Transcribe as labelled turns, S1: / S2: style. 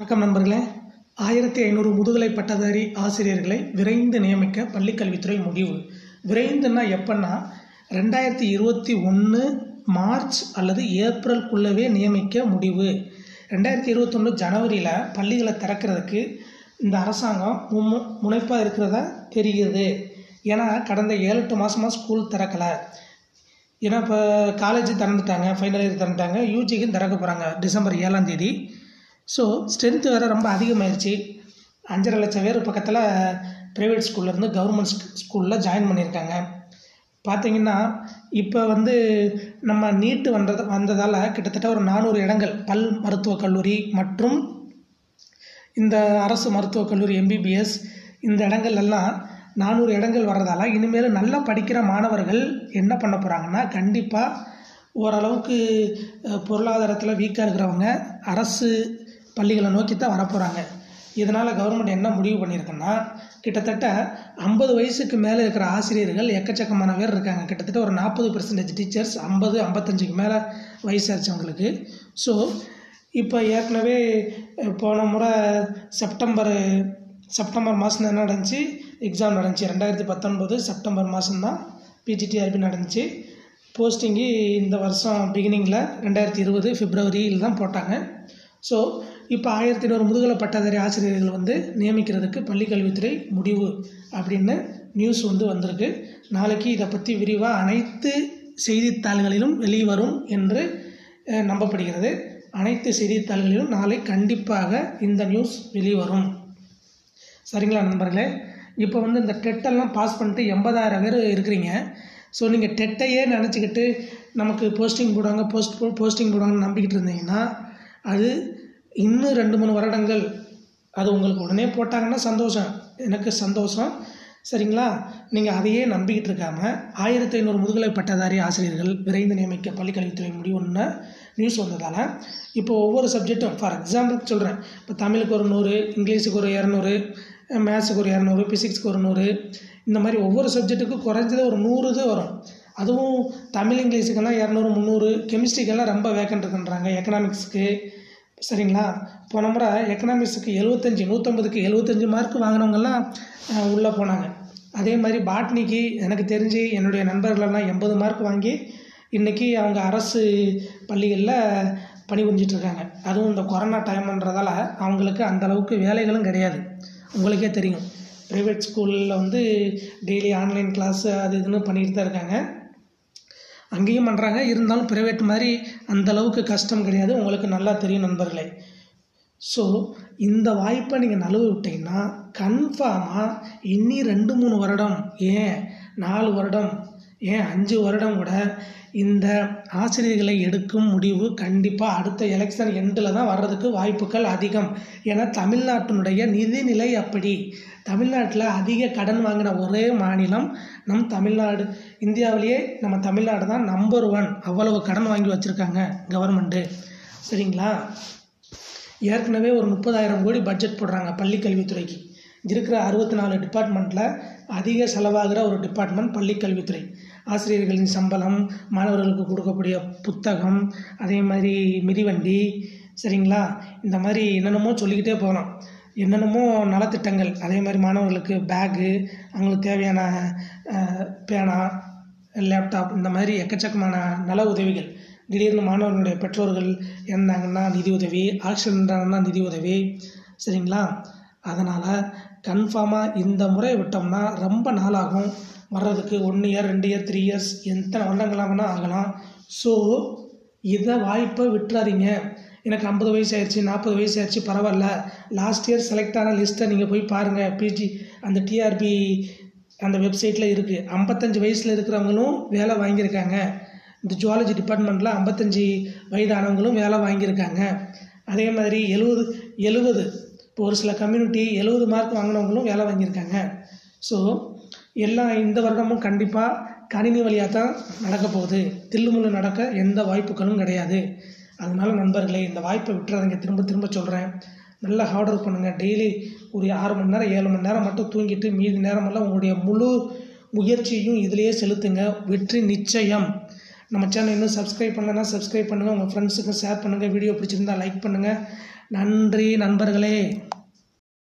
S1: வணக்கம் நண்பர்களே ஆயிரத்தி ஐநூறு முதுகலை பட்டதாரி ஆசிரியர்களை விரைந்து நியமிக்க பள்ளிக்கல்வித்துறை முடிவு விரைந்துன்னா எப்பன்னா ரெண்டாயிரத்தி இருபத்தி ஒன்று மார்ச் அல்லது ஏப்ரல்குள்ளவே நியமிக்க முடிவு ரெண்டாயிரத்தி இருபத்தொன்று ஜனவரியில் பள்ளிகளை திறக்கிறதுக்கு இந்த அரசாங்கம் மும்மு முனைப்பாக இருக்கிறதா தெரிகிறது ஏன்னா கடந்த ஏழு எட்டு மாதமாக ஸ்கூல் திறக்கலை ஏன்னா இப்போ காலேஜ் திறந்துட்டாங்க ஃபைனல் இயர் திறந்துட்டாங்க யூஜிக்கும் திறக்க போகிறாங்க டிசம்பர் ஏழாம் தேதி ஸோ ஸ்ட்ரென்த்து வேறு ரொம்ப அதிகமாயிருச்சு அஞ்சரை லட்சம் பேர் பக்கத்தில் ப்ரைவேட் ஸ்கூல்லேருந்து கவர்மெண்ட் ஸ்கூலில் ஜாயின் பண்ணியிருக்காங்க பார்த்தீங்கன்னா இப்போ வந்து நம்ம நீட்டு வந்தது வந்ததால் கிட்டத்தட்ட ஒரு நானூறு இடங்கள் பல் மருத்துவக் கல்லூரி மற்றும் இந்த அரசு மருத்துவக் கல்லூரி எம்பிபிஎஸ் இந்த இடங்கள் எல்லாம் நானூறு இடங்கள் வர்றதால இனிமேல் நல்லா படிக்கிற மாணவர்கள் என்ன பண்ண போகிறாங்கன்னா கண்டிப்பாக ஓரளவுக்கு அஹ், பொருளாதாரத்தில் வீக்காக இருக்கிறவங்க அரசு பள்ளிகளை நோக்கி தான் வரப்போகிறாங்க இதனால் கவர்மெண்ட் என்ன முடிவு பண்ணியிருக்குன்னா கிட்டத்தட்ட ஐம்பது வயசுக்கு மேலே இருக்கிற ஆசிரியர்கள் எக்கச்சக்கமான பேர் இருக்காங்க கிட்டத்தட்ட ஒரு நாற்பது பெர்சன்டேஜ் டீச்சர்ஸ் ஐம்பது ஐம்பத்தஞ்சுக்கு மேலே வயசாச்சவங்களுக்கு ஸோ இப்போ ஏற்கனவே அஹ், போன முறை செப்டம்பர் செப்டம்பர் மாதம் என்ன நடந்துச்சு எக்ஸாம் நடந்துச்சு ரெண்டாயிரத்தி பத்தொன்பது செப்டம்பர் மாதம்தான் பிஜிடிஆர்பி நடந்துச்சு போஸ்டிங்கு இந்த வருஷம் பிகினிங்கில் ரெண்டாயிரத்தி இருபது பிப்ரவரியில் தான் போட்டாங்க ஸோ இப்போ ஆயிரத்தி ஐநூறு முதுகலை பட்டதாரி ஆசிரியர்கள் வந்து நியமிக்கிறதுக்கு பள்ளிக்கல்வித்துறை முடிவு அப்படின்னு நியூஸ் வந்து வந்திருக்கு நாளைக்கு இதை பற்றி விரிவாக அனைத்து செய்தித்தாள்களிலும் வெளிவரும் என்று அஹ், நம்பப்படுகிறது அனைத்து செய்தித்தாள்களிலும் நாளை கண்டிப்பாக இந்த நியூஸ் வெளிவரும் சரிங்களா நண்பர்களே இப்போ வந்து இந்த டெட்டெல்லாம் பாஸ் பண்ணிட்டு எண்பதாயிரம் பேர் இருக்கிறீங்க ஸோ நீங்கள் டெட்டையே நினச்சிக்கிட்டு நமக்கு போஸ்டிங் போடுவாங்க போஸ்ட் போஸ்டிங் போடுவாங்கன்னு நம்பிக்கிட்டு இருந்தீங்கன்னா அது இன்னும் ரெண்டு மூணு வருடங்கள் அது உங்களுக்கு உடனே போட்டாங்கன்னா சந்தோஷம் எனக்கு சந்தோஷம் சரிங்களா நீங்கள் அதையே நம்பிக்கிட்டு இருக்காம ஆயிரத்தி ஐநூறு முதுகலை பட்டதாரி ஆசிரியர்கள் விரைந்து நியமிக்க பள்ளிக்கல்வித்துறை முடிவுன்னு நியூஸ் வந்ததால் இப்போ ஒவ்வொரு சப்ஜெக்ட்டும் ஃபார் எக்ஸாம்பிளுக்கு சொல்கிறேன் இப்போ தமிழுக்கு ஒரு நூறு இங்கிலீஷுக்கு ஒரு இரநூறு மேத்ஸுக்கு ஒரு இரநூறு ஃபிசிக்ஸ்க்கு ஒரு நூறு இந்த மாதிரி ஒவ்வொரு சப்ஜெக்ட்டுக்கும் குறைஞ்சது ஒரு நூறு இது வரும் அதுவும் தமிழ் இங்கிலீஷுக்கெல்லாம் இரநூறு முந்நூறு கெமிஸ்ட்ரிக்கெல்லாம் ரொம்ப வேக்கண்ட் இருக்குன்றாங்க எக்கனாமிக்ஸ்க்கு சரிங்களா போன முறை எக்கனாமிக்ஸுக்கு எழுபத்தஞ்சி நூற்றம்பதுக்கு எழுபத்தஞ்சி மார்க் வாங்கினவங்கெல்லாம் உள்ளே போனாங்க அதே மாதிரி பாட்னிக்கு எனக்கு தெரிஞ்சு என்னுடைய நண்பர்களெல்லாம் எண்பது மார்க் வாங்கி இன்றைக்கி அவங்க அரசு பள்ளிகளில் பணிபுரிஞ்சிட்டு இருக்காங்க அதுவும் இந்த கொரோனா டைம்ன்றதால அவங்களுக்கு அந்த அளவுக்கு வேலைகளும் கிடையாது உங்களுக்கே தெரியும் ப்ரைவேட் ஸ்கூலில் வந்து டெய்லி ஆன்லைன் கிளாஸ் அது இதுன்னு பண்ணிட்டு தான் இருக்காங்க அங்கேயும் பண்ணுறாங்க இருந்தாலும் ப்ரைவேட் மாதிரி அந்த அளவுக்கு கஷ்டம் கிடையாது உங்களுக்கு நல்லா தெரியும் நண்பர்களே ஸோ இந்த வாய்ப்பை நீங்கள் நழுவ விட்டீங்கன்னா கன்ஃபார்மாக இன்னி ரெண்டு மூணு வருடம் ஏன் நாலு வருடம் ஏன் அஞ்சு வருடம் கூட இந்த ஆசிரியர்களை எடுக்கும் முடிவு கண்டிப்பாக அடுத்த எலெக்ஷன் எண்டில் தான் வர்றதுக்கு வாய்ப்புகள் அதிகம் ஏன்னா தமிழ்நாட்டினுடைய நிதிநிலை அப்படி தமிழ்நாட்டில் அதிக கடன் வாங்கின ஒரே மாநிலம் நம் தமிழ்நாடு இந்தியாவிலேயே நம்ம தமிழ்நாடு தான் நம்பர் ஒன் அவ்வளவு கடன் வாங்கி வச்சுருக்காங்க கவர்மெண்ட்டு சரிங்களா ஏற்கனவே ஒரு முப்பதாயிரம் கோடி பட்ஜெட் போடுறாங்க பள்ளி கல்வித்துறைக்கு இருக்கிற அறுபத்தி நாலு டிபார்ட்மெண்ட்டில் அதிக செலவாகிற ஒரு டிபார்ட்மெண்ட் பள்ளி கல்வித்துறை ஆசிரியர்களின் சம்பளம் மாணவர்களுக்கு கொடுக்கக்கூடிய புத்தகம் அதே மாதிரி மிதிவண்டி சரிங்களா இந்த மாதிரி என்னென்னமோ சொல்லிக்கிட்டே போகலாம் என்னென்னமோ நலத்திட்டங்கள் அதே மாதிரி மாணவர்களுக்கு பேகு அவங்களுக்கு தேவையான அஹ், பேனா லேப்டாப் இந்த மாதிரி எக்கச்சக்கமான நல உதவிகள் திடீர்னு மாணவர்களுடைய பெற்றோர்கள் இருந்தாங்கன்னா நிதி உதவி ஆக்சிடென்ட்னா நிதி உதவி சரிங்களா அதனால் கன்ஃபார்மாக இந்த முறை விட்டோம்னா ரொம்ப நாளாகும் வர்றதுக்கு ஒன் இயர் ரெண்டு இயர் த்ரீ இயர்ஸ் எத்தனை வருடங்களாக வேணால் ஆகலாம் ஸோ இதை வாய்ப்பை விட்டுறாதீங்க எனக்கு ஐம்பது வயசு ஆயிடுச்சு நாற்பது வயசு ஆயிடுச்சு பரவாயில்ல லாஸ்ட் இயர் செலக்ட் ஆன லிஸ்ட்டை நீங்கள் போய் பாருங்கள் பிஜி அந்த டிஆர்பி அந்த வெப்சைட்டில் இருக்குது ஐம்பத்தஞ்சு வயசில் இருக்கிறவங்களும் வேலை வாங்கியிருக்காங்க இந்த ஜுவாலஜி டிபார்ட்மெண்ட்டில் ஐம்பத்தஞ்சு வயதானவங்களும் வேலை வாங்கியிருக்காங்க அதே மாதிரி எழுபது எழுபது இப்போ ஒரு சில கம்யூனிட்டி எழுபது மார்க் வாங்கினவங்களும் வேலை வாங்கியிருக்காங்க ஸோ எல்லாம் இந்த வருடமும் கண்டிப்பாக கணினி வழியாக தான் நடக்க போகுது தில்லுமுள்ளு நடக்க எந்த வாய்ப்புகளும் கிடையாது அதனால நண்பர்களே இந்த வாய்ப்பை விட்டுறாதீங்க திரும்ப திரும்ப சொல்கிறேன் நல்லா ஹார்ட் ஒர்க் பண்ணுங்கள் டெய்லி ஒரு ஆறு மணி நேரம் ஏழு மணி நேரம் மட்டும் தூங்கிட்டு மீதி நேரமெல்லாம் உங்களுடைய முழு முயற்சியையும் இதிலேயே செலுத்துங்க வெற்றி நிச்சயம் நம்ம சேனல் இன்னும் சப்ஸ்கிரைப் பண்ணலன்னா சப்ஸ்கிரைப் பண்ணுங்கள் உங்கள் ஃப்ரெண்ட்ஸுக்கும் ஷேர் பண்ணுங்கள் வீடியோ பிடிச்சிருந்தா லைக் பண்ணுங்கள் நன்றி நண்பர்களே